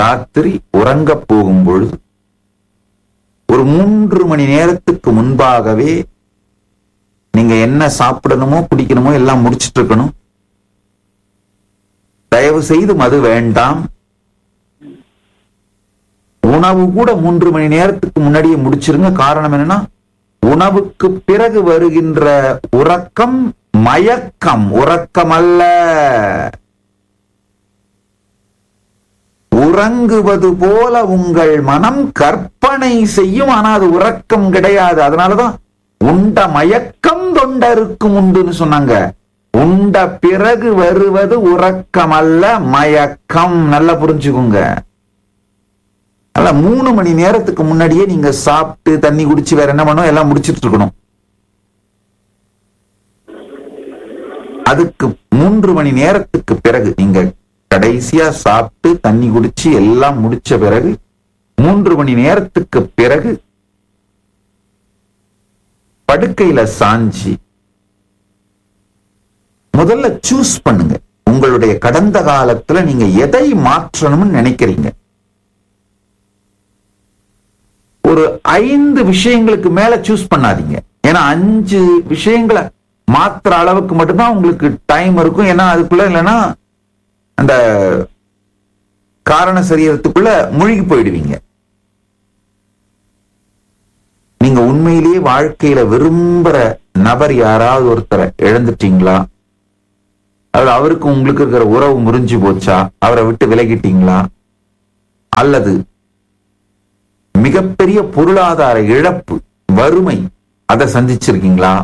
ராத்திரி உறங்கப் போகும் பொழுது ஒரு மூன்று மணி நேரத்துக்கு முன்பாகவே நீங்க என்ன சாப்பிடணுமோ குடிக்கணுமோ எல்லாம் முடிச்சிட்டு இருக்கணும் தயவு செய்து மது வேண்டாம் உணவு கூட மூன்று மணி நேரத்துக்கு முன்னாடியே முடிச்சிருங்க காரணம் என்னன்னா உணவுக்கு பிறகு வருகின்ற உறக்கம் மயக்கம் உறக்கம் அல்ல உறங்குவது போல உங்கள் மனம் கற்பனை செய்யும் ஆனா அது உறக்கம் கிடையாது அதனாலதான் உண்ட மயக்கம் தொண்டருக்கும் உண்டுன்னு சொன்னாங்க உண்ட பிறகு வருவது உறக்கம் அல்ல மயக்கம் நல்லா புரிஞ்சுக்குங்க அல்ல மூணு மணி நேரத்துக்கு முன்னாடியே நீங்க சாப்பிட்டு தண்ணி குடிச்சு வேற என்ன பண்ணும் எல்லாம் முடிச்சிட்டு இருக்கணும் அதுக்கு மூன்று மணி நேரத்துக்கு பிறகு நீங்க கடைசியா சாப்பிட்டு தண்ணி குடிச்சு எல்லாம் முடிச்ச பிறகு மூன்று மணி நேரத்துக்கு பிறகு படுக்கையில சாஞ்சி முதல்ல சூஸ் பண்ணுங்க உங்களுடைய கடந்த காலத்துல நீங்க எதை மாற்றணும்னு நினைக்கிறீங்க ஒரு ஐந்து விஷயங்களுக்கு மேல சூஸ் பண்ணாதீங்க ஏன்னா அஞ்சு விஷயங்களை மாத்துற அளவுக்கு மட்டும்தான் உங்களுக்கு டைம் இருக்கும் ஏன்னா அதுக்குள்ள இல்லைன்னா அந்த காரண சரீரத்துக்குள்ள மூழ்கி போயிடுவீங்க நீங்க உண்மையிலேயே வாழ்க்கையில விரும்புற நபர் யாராவது ஒருத்தரை இழந்துட்டீங்களா அதாவது அவருக்கு உங்களுக்கு இருக்கிற உறவு முறிஞ்சு போச்சா அவரை விட்டு விலகிட்டீங்களா அல்லது மிகப்பெரிய பொருளாதார இழப்பு வறுமை அதை சந்திச்சிருக்கீங்களா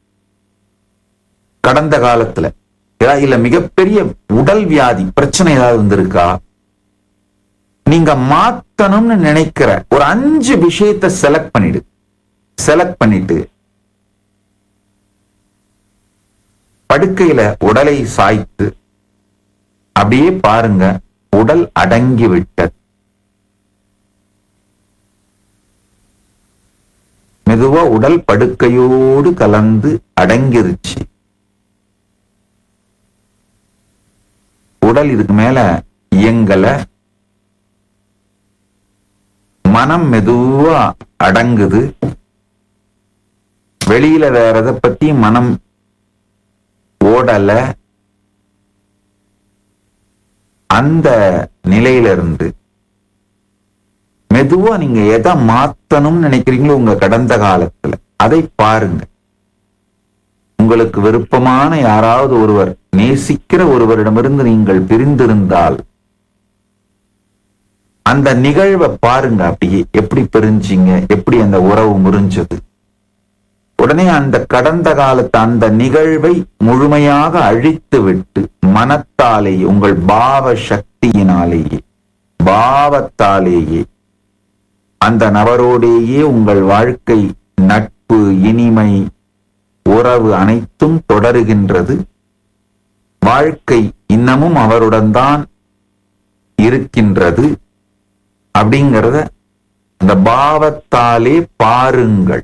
கடந்த காலத்துல ஏதாவது இல்ல மிகப்பெரிய உடல் வியாதி பிரச்சனை ஏதாவது வந்திருக்கா நீங்க மாத்தணும்னு நினைக்கிற ஒரு அஞ்சு விஷயத்தை செலக்ட் பண்ணிடு செலக்ட் பண்ணிட்டு படுக்கையில உடலை சாய்த்து அப்படியே பாருங்க உடல் அடங்கி விட்டது மெதுவா உடல் படுக்கையோடு கலந்து அடங்கிருச்சு உடல் இதுக்கு மேல இயங்கல மனம் மெதுவா அடங்குது வெளியில வேற எதை பத்தி மனம் ஓடல அந்த நிலையில இருந்து மெதுவா நீங்க எதை மாத்தணும்னு நினைக்கிறீங்களோ உங்க கடந்த காலத்துல அதை பாருங்க உங்களுக்கு விருப்பமான யாராவது ஒருவர் நேசிக்கிற ஒருவரிடமிருந்து நீங்கள் பிரிந்திருந்தால் அந்த நிகழ்வை பாருங்க அப்படியே எப்படி பிரிஞ்சீங்க எப்படி அந்த உறவு முறிஞ்சது உடனே அந்த கடந்த காலத்து அந்த நிகழ்வை முழுமையாக அழித்து விட்டு மனத்தாலேயே உங்கள் பாவ சக்தியினாலேயே பாவத்தாலேயே அந்த நபரோடேயே உங்கள் வாழ்க்கை நட்பு இனிமை உறவு அனைத்தும் தொடருகின்றது வாழ்க்கை இன்னமும் அவருடன் தான் இருக்கின்றது அப்படிங்கிறத இந்த பாவத்தாலே பாருங்கள்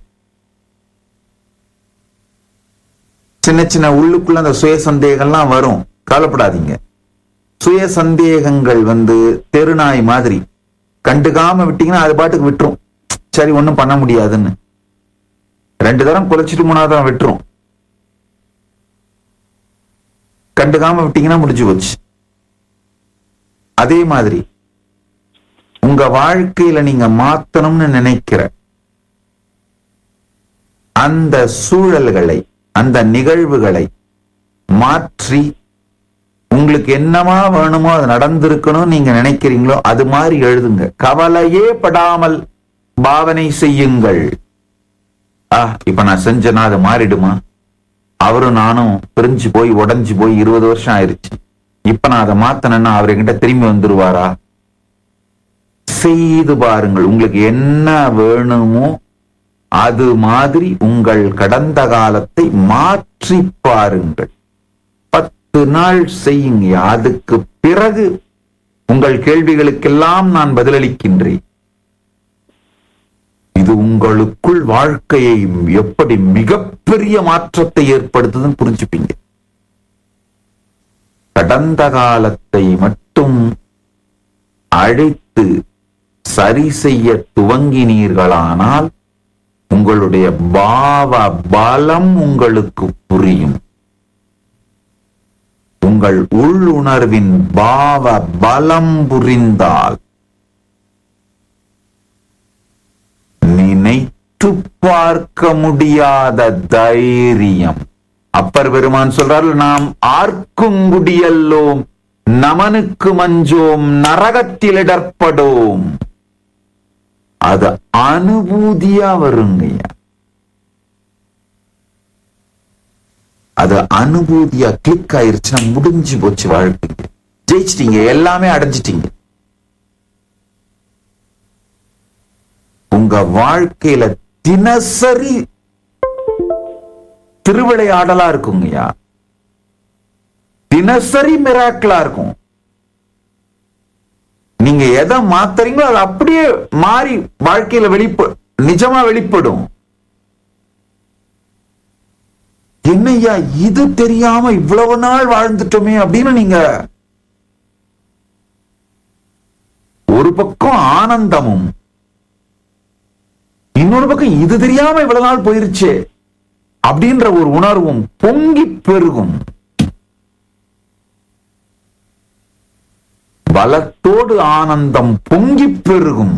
சின்ன சின்ன உள்ளுக்குள்ள அந்த சுய சந்தேகம்லாம் வரும் கவலைப்படாதீங்க சுய சந்தேகங்கள் வந்து தெருநாய் மாதிரி கண்டுக்காம விட்டீங்கன்னா அது பாட்டுக்கு விட்டுரும் சரி ஒண்ணும் பண்ண முடியாதுன்னு ரெண்டு தரம் குலைச்சிட்டு மூணாவது தரம் விட்டுரும் கண்டுக்காம விட்டீங்கன்னா முடிஞ்சு போச்சு அதே மாதிரி உங்க வாழ்க்கையில நீங்க மாத்தணும்னு நினைக்கிற அந்த சூழல்களை அந்த நிகழ்வுகளை மாற்றி உங்களுக்கு என்னமா வேணுமோ அது நடந்திருக்கணும் நீங்க நினைக்கிறீங்களோ அது மாதிரி எழுதுங்க கவலையே படாமல் பாவனை செய்யுங்கள் ஆ இப்ப நான் செஞ்சேன்னா அது மாறிடுமா அவரும் நானும் பிரிஞ்சு போய் உடைஞ்சு போய் இருபது வருஷம் ஆயிருச்சு இப்ப நான் அதை மாத்தணும்னா அவர் என்கிட்ட திரும்பி வந்துருவாரா செய்து பாருங்கள் உங்களுக்கு என்ன வேணுமோ அது மாதிரி உங்கள் கடந்த காலத்தை மாற்றி பாருங்கள் பத்து நாள் செய்யுங்க அதுக்கு பிறகு உங்கள் கேள்விகளுக்கெல்லாம் நான் பதிலளிக்கின்றேன் இது உங்களுக்குள் வாழ்க்கையை எப்படி மிகப்பெரிய மாற்றத்தை ஏற்படுத்துதுன்னு புரிஞ்சுப்பீங்க கடந்த காலத்தை மட்டும் அழித்து வைத்து சரி செய்ய துவங்கினீர்களானால் உங்களுடைய பாவ பலம் உங்களுக்கு புரியும் உங்கள் உள்ளுணர்வின் பாவ பலம் புரிந்தால் நினைத்து பார்க்க முடியாத தைரியம் அப்பர் பெருமான் சொல்றாரு நாம் ஆர்க்குங்குடியல்லோம் நமனுக்கு மஞ்சோம் நரகத்தில் இடர்படோம் அது அனுபூதியா வருங்கய்யா அது அனுபூதியா கிளிக் ஆயிருச்சுன்னா முடிஞ்சு போச்சு வாழ்க்கை ஜெயிச்சிட்டீங்க எல்லாமே அடைஞ்சிட்டீங்க உங்க வாழ்க்கையில தினசரி திருவிளையாடலா இருக்குங்கய்யா தினசரி மிராக்கிளா இருக்கும் நீங்க எதை மாத்துறீங்களோ அது அப்படியே மாறி வாழ்க்கையில வெளிப்ப நிஜமா வெளிப்படும் என்னய்யா இது தெரியாம இவ்வளவு நாள் வாழ்ந்துட்டோமே அப்படின்னு நீங்க ஒரு பக்கம் ஆனந்தமும் இன்னொரு பக்கம் இது தெரியாம இவ்வளவு நாள் போயிருச்சு அப்படின்ற ஒரு உணர்வும் பொங்கி பெருகும் பலத்தோடு ஆனந்தம் பொங்கி பெருகும்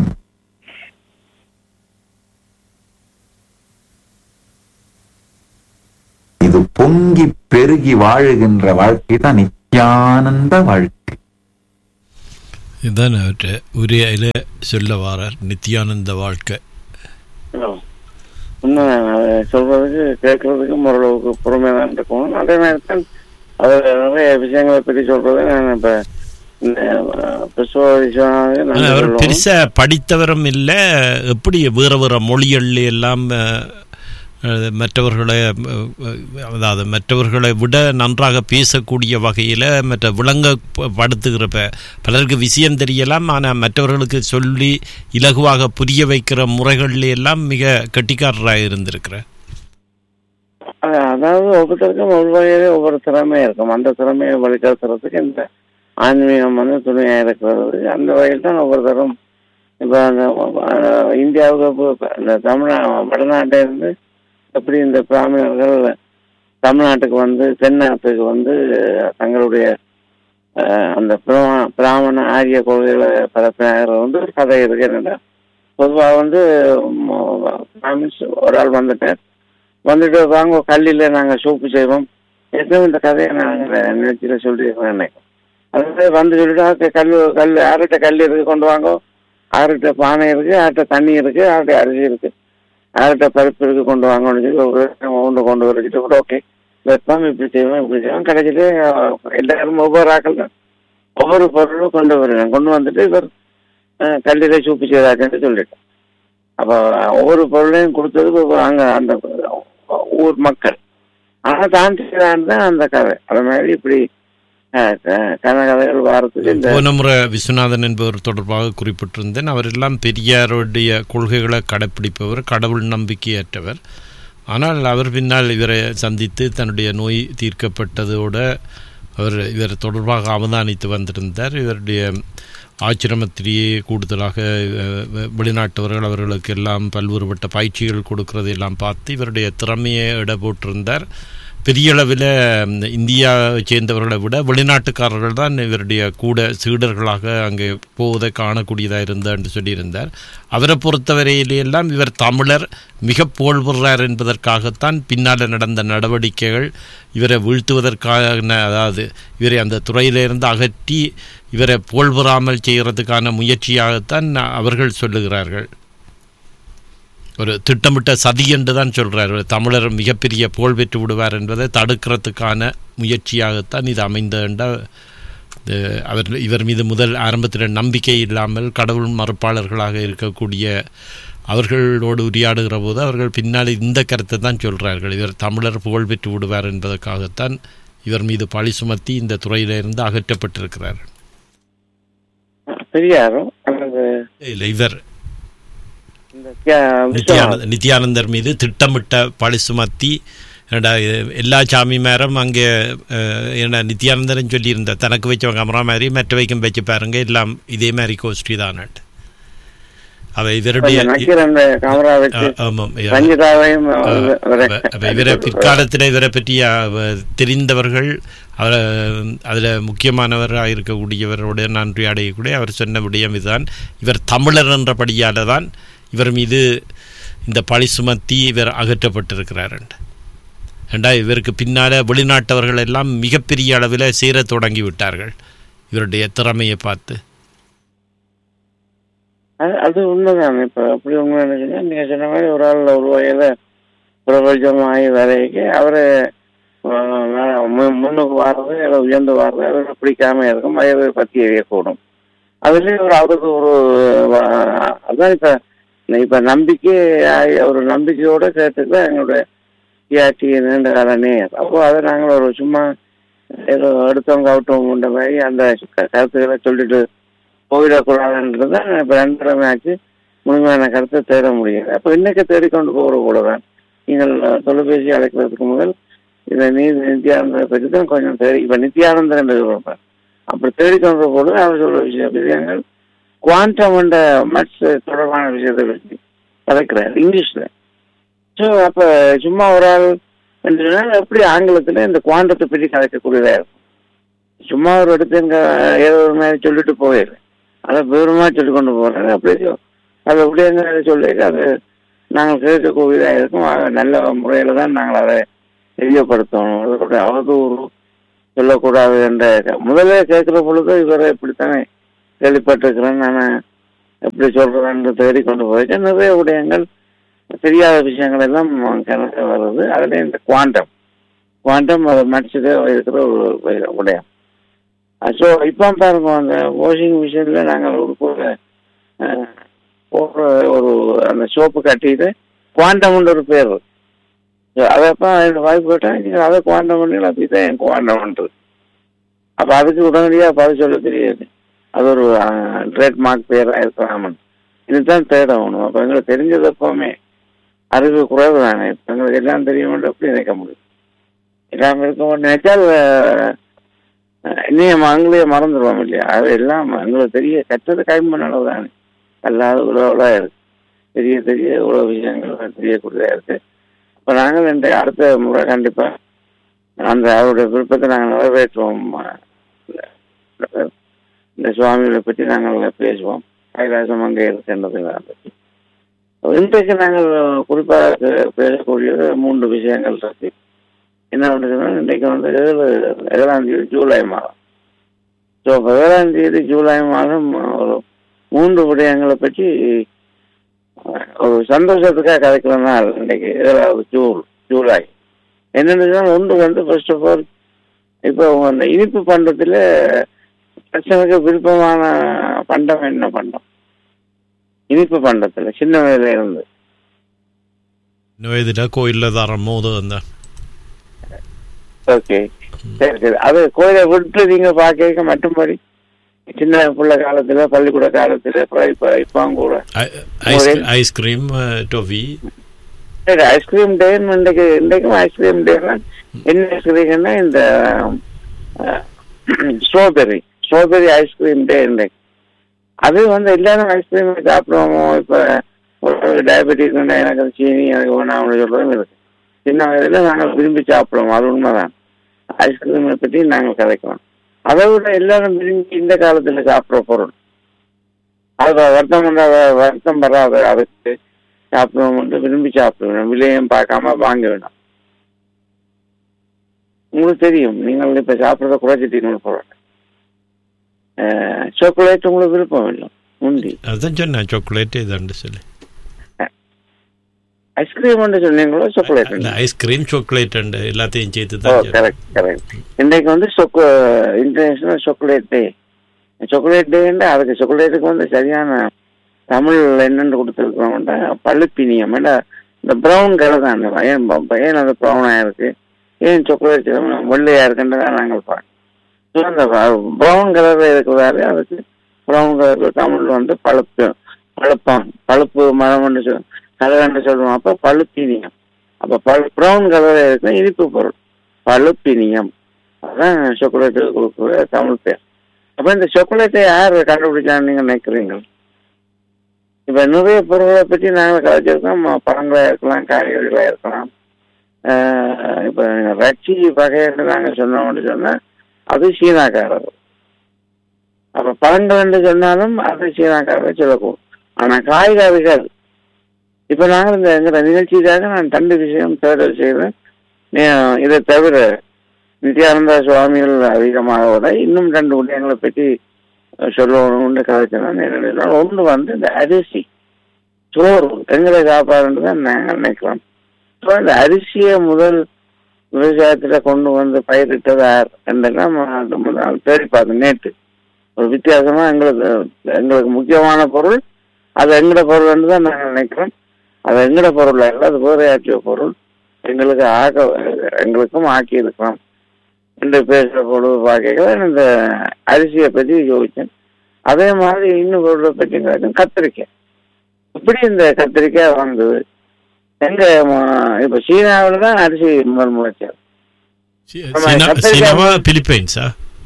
இது பொங்கி பெருகி வாழுகின்ற வாழ்க்கை தான் நித்யானந்த வாழ்க்கை இதுதான் அவற்றை உரையில சொல்ல வாரார் நித்யானந்த வாழ்க்கை இன்னும் அதை சொல்றதுக்கு கேட்கறதுக்கு ஓரளவுக்கு பொறுமையாக தான் இருக்கணும் அதே நேரத்தில் அதில் நிறைய விஷயங்களை பற்றி சொல்றது நான் இப்போ இந்த கிறிஸ்துவ விஸ்வநாதன் ஆனா, அவர் பெருசா படித்தவரும் இல்லை எப்படி வேற வேற மொழிகள் எல்லாம் அஹ், அஹ், மற்றவர்களை அஹ், அதாவது மற்றவர்களை விட நன்றாக பேசக்கூடிய வகையில் மற்ற விளங்கப்படுத்துகிற ப- பலருக்கு விஷயம் தெரியலாம் ஆனால் மற்றவர்களுக்கு சொல்லி இலகுவாக புரிய வைக்கிற முறைகள்ல எல்லாம் மிக கெட்டிக்காரராக இருந்திருக்கிறார் அது- அதாவது ஒவ்வொருத்தருக்கும் ஒவ்வொரு வகையிலே ஒவ்வொரு திறமை இருக்கும் அந்த திறமையை வழிகாட்டுறதுக்கு இந்த ஆன்மீகம் வந்து துணையாக இருக்கிறது அந்த வகையில் தான் ஒவ்வொருத்தரும் இப்போ அந்த அஹ், இந்தியாவுக்கு இப்போ இந்த தமிழ்நா வடநாட்டில இருந்து எப்படி இந்த பிராமணர்கள் தமிழ்நாட்டுக்கு வந்து தென்னாட்டுக்கு வந்து அஹ், அஹ், அந்த பிராம- பிராமண ஆரிய கொள்கைகளை பரப்பினார் வந்து ஒரு கதை இருக்கு என்னன்னா பொதுவாக வந்து ம், பிராமின்ஸ் ஒரு ஆள் வந்துட்டார் வந்துட்டு வாங்க கல்லில் நாங்கள் சூப்பு செய்வோம் ஏற்கனவே இந்த கதையை நாங்கள் நிகழ்ச்சியில் சொல்லியிருக்கோம் நினைக்கிறேன் அதாவது வந்து சொல்லிட்டு "ஆ, கல் கல் யார்கிட்ட கல் இருக்கு கொண்டு வாங்க யார்கிட்ட பானை இருக்கு யார்கிட்ட தண்ணி இருக்கு யார்கிட்ட அரிசி இருக்கு யார்கிட்ட பருப்பு இருக்கு கொண்டு வாங்கன்னு சொல்லி ஒரு ஒன்று கொண்டு வச்சுட்டு கூட ஓகே வைப்போம் இப்படி செய்வோம் இப்படி செய்வோம் கிடைச்சிட்டு அஹ், எல்லாரும் ஒவ்வொரு ஆக்கள் தான் ஒவ்வொரு பொருளும் கொண்டு வருவேன் கொண்டு வந்துட்டு இவர் அஹ், கல்லிலே சூப்பு செய்தாச்சுன்னு சொல்லிட்டேன் அப்போ ஒவ்வொரு பொருளையும் கொடுத்தது ஒவ்வொரு அங்க அந்த ஊர் மக்கள் ஆனா தான் செய்தான் தான் அந்த கதை அது மாதிரி இப்படி அஹ், க- கனகதைகள் வாரத்துக்கு இந்த போன முறை விஸ்வநாதன் என்பவர் தொடர்பாக குறிப்பிட்டிருந்தேன் அவர் எல்லாம் பெரியாருடைய கொள்கைகளை கடைப்பிடிப்பவர் கடவுள் நம்பிக்கையற்றவர் ஆனால் அவர் பின்னால் இவரை சந்தித்து தன்னுடைய நோய் தீர்க்கப்பட்டதோடு அவர் இவர் தொடர்பாக அவதானித்து வந்திருந்தார் இவருடைய ஆச்சிரமத்திலேயே கூடுதலாக அஹ், வெ- வெளிநாட்டவர்கள் அவர்களுக்கு எல்லாம் பல்வேறுபட்ட பயிற்சிகள் கொடுக்கறதை எல்லாம் பார்த்து இவருடைய திறமையை இட போட்டிருந்தார் பெரிய அளவில் இந்தியாவை சேர்ந்தவர்களை விட வெளிநாட்டுக்காரர்கள் தான் இவருடைய கூட சீடர்களாக அங்கே போவதை காணக்கூடியதாக இருந்தார் என்று சொல்லியிருந்தார் அவரை பொறுத்தவரையிலெல்லாம் இவர் தமிழர் மிக புகழ்பெறார் என்பதற்காகத்தான் பின்னால் நடந்த நடவடிக்கைகள் இவரை வீழ்த்துவதற்கான அதாவது இவரை அந்த துறையிலிருந்து அகற்றி இவரை புகழ்பெறாமல் செய்கிறதுக்கான முயற்சியாகத்தான் அவர்கள் சொல்லுகிறார்கள் ஒரு திட்டமிட்ட சதி என்று தான் சொல்றார் ஒரு தமிழர் மிகப்பெரிய புகழ் பெற்று விடுவார் என்பதை தடுக்கிறதுக்கான முயற்சியாகத்தான் இது அமைந்த அவர் இவர் மீது முதல் ஆரம்பத்தில் நம்பிக்கை இல்லாமல் கடவுள் மறுப்பாளர்களாக இருக்கக்கூடிய அவர்களோடு உரையாடுகிற போது அவர்கள் பின்னால் இந்த கருத்தை தான் சொல்கிறார்கள் இவர் தமிழர் புகழ் பெற்று விடுவார் என்பதற்காகத்தான் இவர் மீது பழி சுமத்தி இந்த துறையிலிருந்து அகற்றப்பட்டிருக்கிறார் பெரியாரும் அல்லது இல்லை இவர் இந்த தியா- விஸ்வநாதன். நித்யானந்த நித்யானந்தர் மீது திட்டமிட்ட பழி சுமத்தி ஏன்டா இது எல்லா சாமிமாரும் அங்கே அஹ், என்ன நித்யானந்தன் சொல்லியிருந்த தனக்கு வச்சவங்க அமரா மாதிரி மற்றவைக்கும் வச்சு பாருங்க எல்லாம் இதே மாதிரி கோஷ்டி தானட் அவை இவருடைய நக்கீர் அந்த கேமரா வச்சு ஆ- ஆமாம் யா- ரஞ்சிதாவையும் அப்ப- அப்ப இவரை பிற்காலத்தில் இவரை பற்றி அவ- தெரிந்தவர்கள் அவர் அதில் முக்கியமானவராக இருக்கக்கூடியவரோட நன்றி அடையக்கூடிய அவர் சொன்ன விடயம் இதுதான் இவர் தமிழர் என்றபடியால் தான் இவர் மீது இந்த பழி சுமத்தி இவர் அகற்றப்பட்டிருக்கிறார் ஏண்டா இவருக்கு பின்னால் வெளிநாட்டவர்கள் எல்லாம் மிகப்பெரிய அளவில் சேரத் தொடங்கி விட்டார்கள் இவருடைய திறமையை பார்த்து அது- அது உண்மைதான் இப்ப அப்படி உண்மை நினைச்சுன்னா நீங்க சொன்ன மாதிரி ஒரு ஆள் ஒரு வகையில பிரபஞ்சமாகி வரைக்கு அவரு அஹ், மே- மு- முன்னுக்கு வர்றது இல்லை உயர்ந்து வர்றது அவரை பிடிக்காம இருக்கும் வயது பத்தி எரியக்கூடும் அதுலயும் ஒரு அவருக்கு ஒரு அஹ், அதான் இப்ப இப்ப நம்பிக்கை ஆகி- ஒரு நம்பிக்கையோட சேர்த்துக்கு எங்களுடைய டிஆர்டி நீண்ட கால நேர் அப்போ அதை நாங்கள் ஒரு சும்மா ஏதோ எடுத்தவங்க அவுட்டவங்க மாதிரி அந்த க- கருத்துக்களை சொல்லிட்டு போயிடக்கூடாதுன்றது இப்போ ரெண்டரை ஆச்சு முழுமையான கருத்தை தேட முடியாது அப்போ இன்னைக்கு தேடிக்கொண்டு போகிற கூட தான் நீங்கள் தொலைபேசி அழைக்கிறதுக்கு முதல் இந்த நீதி நித்யானந்தரை பற்றி தான் கொஞ்சம் தேடி இப்போ நித்யானந்தர் என்று சொல்றேன் அப்படி தேடிக்கொண்டு போது அவர் சொல்ற விஷய விஷயங்கள் குவாண்டம் என்ற மட்ஸ் தொடர்பான விஷயத்தை பற்றி கலைக்கிறார் இங்கிலீஷ்ல ஸோ அப்போ சும்மா ஒரு ஆள் என்று சொன்னால் எப்படி ஆங்கிலத்தில் இந்த குவாண்டத்தை பற்றி கலைக்கக்கூடியதா இருக்கும் சும்மா ஒரு இடத்துல இங்க ஏதோ ஒரு மாதிரி சொல்லிட்டு போயிடுறேன் அதை விவரமா சொல்லி கொண்டு போறாரு அப்படியே அது அப்படியே சொல்லி அது நாங்கள் கேட்கக்கூடியதாக இருக்கும் ஆக நல்ல முறையில் தான் நாங்கள் அதை தெரியப்படுத்தணும் அதோட அவதூறு சொல்லக்கூடாது என்ற முதல்ல கேட்குற பொழுது இவரை இப்படித்தானே கேள்விப்பட்டிருக்கிறேன் நான் எப்படி சொல்றேன்னு தேடி கொண்டு போயிருக்கேன் நிறைய விடயங்கள் தெரியாத விஷயங்கள் எல்லாம் கணக்கு வருது அதில் இந்த குவாண்டம் குவாண்டம் அதை மடிச்சதே இருக்கிற ஒரு விடயம் ஸோ இப்போ பாருங்க அந்த வாஷிங் மிஷின்ல நாங்கள் ஒரு போடுற அஹ், போடுற ஒரு அந்த சோப்பு கட்டிட்டு குவாண்டம்னு ஒரு பேர் இருக்கு. So, அதை அப்போ என் வாய்ப்பு கேட்டால் நீங்கள் அதை குவாண்டம் பண்ணீங்களா அப்படிதான் என் குவாண்டம்ன்றது அப்போ அதுக்கு உடனடியாக பதில் சொல்ல தெரியாது அது ஒரு ட்ரேட்மார்க் பேராக இருக்கலாம் இதுதான் தேடணும் அப்போ எங்களுக்கு தெரிஞ்சது எப்பவுமே அறிவு குறைவு தானே இப்போ எங்களுக்கு எல்லாம் தெரியும் எப்படி நினைக்க முடியும் எல்லாம் இருக்க நினைச்சால் அஹ், இன்னும் அங்கேயே மறந்துடுவோம் இல்லையா அது எல்லாம் எங்களுக்கு தெரிய கற்றது கைம்பன் அளவு தானே அல்லாத உலகளா இருக்கு பெரிய பெரிய இவ்வளவு விஷயங்கள் தெரியக்கூடியதா இருக்கு இப்போ நாங்கள் இந்த அடுத்த முறை கண்டிப்பா அந்த அவருடைய விருப்பத்தை நாங்கள் நிறைவேற்றுவோம் அஹ், இந்த சுவாமிகளை பற்றி நாங்கள் பேசுவோம் கைலாசம் அங்கே இருக்கின்றது பற்றி இன்றைக்கு நாங்கள் குறிப்பாக பே- பேசக்கூடியது மூன்று விஷயங்கள் இருக்கு என்ன பண்ணுறதுன்னா இன்றைக்கு வந்து ஏழு ஏழாம் தேதி ஜூலை மாதம் ஸோ ஏழாம் தேதி ஜூலை மாதம் ஒரு மூன்று விடயங்களை பற்றி அஹ், ஒரு சந்தோஷத்துக்காக கதைக்கிற நாள் இன்றைக்கு ஏழாவது ஜூன் ஜூலை என்னென்னு சொன்னா, ஒன்று வந்து ஃபர்ஸ்ட் ஆஃப் ஆல் இப்போ அந்த இனிப்பு பண்டத்தில் பிரச்சனைக்கு விருப்பமான பண்டம் என்ன பண்டம் இனிப்பு பண்டத்தில் சின்ன வயதுல இருந்து இன்னும் இதில் கோயிலில் தரம் போது அந்த ஓகே சரி சரி அது கோயிலை விட்டு நீங்க பார்க்க மட்டும்படி சின்ன பிள்ளை காலத்துல பள்ளிக்கூட காலத்துல அப்புறம் இப்ப இப்போ கூட ஐஸ் ஐஸ்கிரீம் டொஃபி சரி ஐஸ்கிரீம் டே இன்றைக்கு இன்றைக்கும் ஐஸ்கிரீம் டே என்ன ஐஸ்கிரீம்னா இந்த ஸ்ட்ராபெரி ஸ்ட்ராபெரி ஐஸ்கிரீம் டே இன்றைக்கு அது வந்து எல்லாரும் ஐஸ்கிரீம் சாப்பிடுவோமோ இப்ப ஒரு டயபெட்டிஸ் எனக்கு அது சீனி எனக்கு வேணாம்னு சொல்றதும் இருக்கு சின்ன வயதுல நாங்கள் விரும்பி சாப்பிடுவோம் அது உண்மைதான் ஐஸ்கிரீமை பற்றி நாங்கள் கதைக்கிறோம் அதை விட எல்லாரும் விரும்பி இந்த காலத்துல சாப்பிடுற பொருள் அது வருத்தம் பண்ணாத வருத்தம் வராது அதுக்கு சாப்பிடுவோம் விரும்பி சாப்பிடுவேன் விலையும் பார்க்காம வாங்க வேண்டாம் உங்களுக்கு தெரியும் நீங்கள் இப்ப சாப்பிட்றத குறைச்சிட்டீங்கன்னு போறேன் சாக்லேட் உங்களுக்கு விருப்பம் இல்லை முந்தி அதுதான் சொன்னேன் சாக்லேட் இதாண்டு சொல்லி ஐஸ்கிரீம் சொன்னீங்களோ சாக்லேட் இந்த ஐஸ்கிரீம் சாக்லேட் அண்டு எல்லாத்தையும் சேர்த்து ஓ தான் சொன்னேன். கரெக்ட் கரெக்ட் இன்றைக்கு வந்து சொக்கு இன்டர்நேஷனல் சாக்லேட் டே சாக்லேட் டேன்னா அதுக்கு சாக்லேட்டுக்கு வந்து சரியான தமிழ் என்னென்னு கொடுத்துருக்கோம்னா பழுப்பினியம் ஏன்னா இந்த ப்ரௌன் கலர் தான் அந்த ஏன் ப- ஏன் அது ப்ரௌனாக இருக்கு ஏன் சாக்லேட் வெள்ளையா இருக்குன்றதை நாங்கள் பார்க்கணும் ஸோ அந்த ப்ரௌன் கலரில் இருக்கிறதாலே அதுக்கு ப்ரௌன் கலர் தமிழ் வந்து பழுப்பு பழுப்பம் பழுப்பு மரம் என்று சொல் கலர் என்று சொல்லுவோம் அப்போ பழுப்பினியம் அப்ப ப்ரௌன் கலர் இருக்கும் இனிப்பு பொருள் பழுப்பினியம் அதான் சாக்லேட்டு கொடுக்குற தமிழ் பேர் அப்ப இந்த சாக்லேட்டை யார் கண்டுபிடிச்சான்னு நீங்க நினைக்கிறீங்க இப்ப நிறைய பொருட்களை பற்றி நாங்கள் கலைச்சிருக்கோம் ம- பழங்களா இருக்கலாம் காய்கறிகளா இருக்கலாம் ஆஹ் இப்ப ரச்சி வகைன்னு நாங்க சொன்னோம்னு சொன்னா அது சீனாக்காரர் அப்ப பழங்கள் என்று சொன்னாலும் அது சீனாக்காரர் சொல்லக்கூடும் ஆனா காய்கறிகள் இப்ப நாங்கள் இந்த எங்கிற நிகழ்ச்சிக்காக நான் ரெண்டு விஷயம் தேர்தல் செய்தேன் நீ- இதை தவிர நித்யானந்தா சுவாமிகள் அதிகமாக விட இன்னும் ரெண்டு விடயங்களை பற்றி சொல்லணும்னு கதைச்சேன் என்னன்னா ஒன்று வந்து இந்த அரிசி சோறு எங்களை சாப்பாடுன்றதை நாங்கள் நினைக்கிறோம் ஸோ இந்த அரிசியை முதல் விவசாயத்துல கொண்டு வந்து பயிரிட்டது யார் என்றெல்லாம் அது முதல் தேடி பார்த்தேன் நேற்று ஒரு வித்தியாசமா எங்களுக்கு எங்களுக்கு முக்கியமான பொருள் அது எங்கட பொருள் தான் நாங்கள் நினைக்கிறோம் அது எங்கட பொருள் அல்ல அது வேறையாற்றிய பொருள் எங்களுக்கு ஆக்க எங்களுக்கும் ஆக்கி இருக்கிறோம் என்று பேசுற பொழுது பார்க்க இந்த அரிசியை பற்றி யோசிச்சேன் அதே மாதிரி இன்னும் பொருளை பற்றி கேட்டேன் கத்திரிக்காய் இப்படி இந்த கத்திரிக்காய் வந்தது எங்க ம- இப்ப சீனாவில் தான் அரிசி முதல் முளைச்சது சி- ஆமா, சீனா கத்திரிக்காய் சீனாவா பிலிப்பைன்ஸா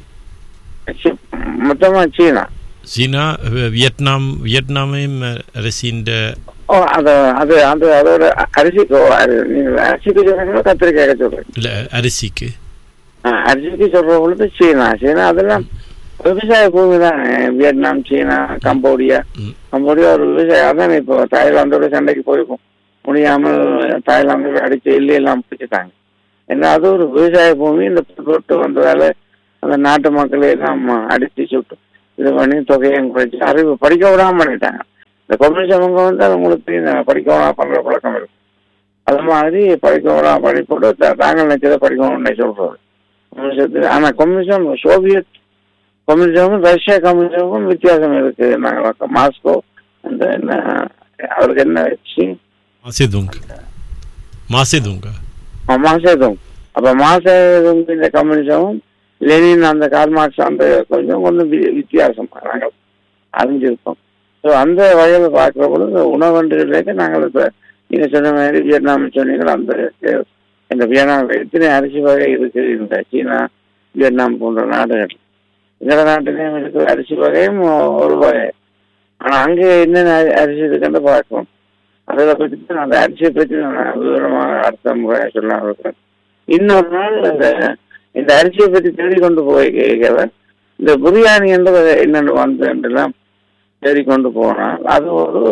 சி- மொத்தமா சீனா சீனா வி- வியட்நாம் வியட்நாமையும் அரசின் ஓ அது அது அது அதோட அரிசிக்கு ஓ, அரி- நீங்க அரிசிக்கு சொல்றீங்களோ கத்திரிக்காய் சொல்றீங்க இல்ல அரிசிக்கு ஆ, அரிசிக்கு சொல்ற பொழுது சீனா சீனா அதெல்லாம் விவசாய பூமி தான் வியட்நாம் சீனா கம்போடியா ம். கம்போடியா ஒரு விவசாயம் அதான் இப்போ தாய்லாந்தோட சண்டைக்கு போயிருக்கும் முடியாமல் தாய்லாந்தோட அடிச்சு எல்லி எல்லாம் பிடிச்சிட்டாங்க ஏன்னா அது ஒரு விவசாய பூமி இந்த தொட்டு வந்ததால அந்த நாட்டு மக்களை எல்லாம் அடிச்சு சுட்டு இது பண்ணி தொகையும் குறைச்சி அறிவு படிக்க விடாம பண்ணிட்டாங்க இந்த கம்யூனிஸ்ட் அவங்க வந்து அது உங்களுக்கு இந்த படிக்க விடாம பண்ற பழக்கம் இருக்கு அது மாதிரி படிக்க விடாம படிப்போடு த- தாங்கள் நினைச்சதை படிக்கணும்னு சொல்றது கம்யூனிஸ்டத்துக்கு ஆனா கம்யூனிசம் சோவியத் கம்யூனிசமும் ரஷ்யா கம்யூனிசமும் வித்தியாசம் இருக்கு நாங்கள் மாஸ்கோ அந்த என்ன அவருக்கு என்ன வச்சு மாசிதுங் மாசிதுங்க மாசேதும் அப்ப மாசேதும் இந்த கம்யூனிசமும் லெனின் அந்த கால் மார்க்ஸ் அந்த கொஞ்சம் கொஞ்சம் வி- வித்தியாசம் நாங்கள் அறிஞ்சிருக்கோம் ஸோ அந்த வகையில் பார்க்குற பொழுது உணவண்டுகளுக்கு நாங்கள் இப்போ நீங்க சொன்ன மாதிரி வியட்நாம் சொன்னீங்களா அந்த அஹ், இந்த வியட்நாம் எத்தனை அரிசி வகை இருக்கு இந்த சீனா வியட்நாம் போன்ற நாடுகள் எங்களோட நாட்டிலையும் இருக்கு அரிசி வகையும் ஒரு வகை ஆனா அங்கே என்னென்ன அரி- அரிசி இருக்குன்னு பார்க்கணும் அதில் பற்றி தான் அந்த அரிசியை பற்றி நான் விவரமாக அடுத்த முறை சொல்லலாம் இருக்கேன் இன்னொரு நாள் இந்த இந்த அரிசியை பற்றி தேடிக்கொண்டு போய் கேட்கல இந்த பிரியாணி என்று என்னென்னு வந்தெல்லாம் தேடிக்கொண்டு போனால் அது ஒரு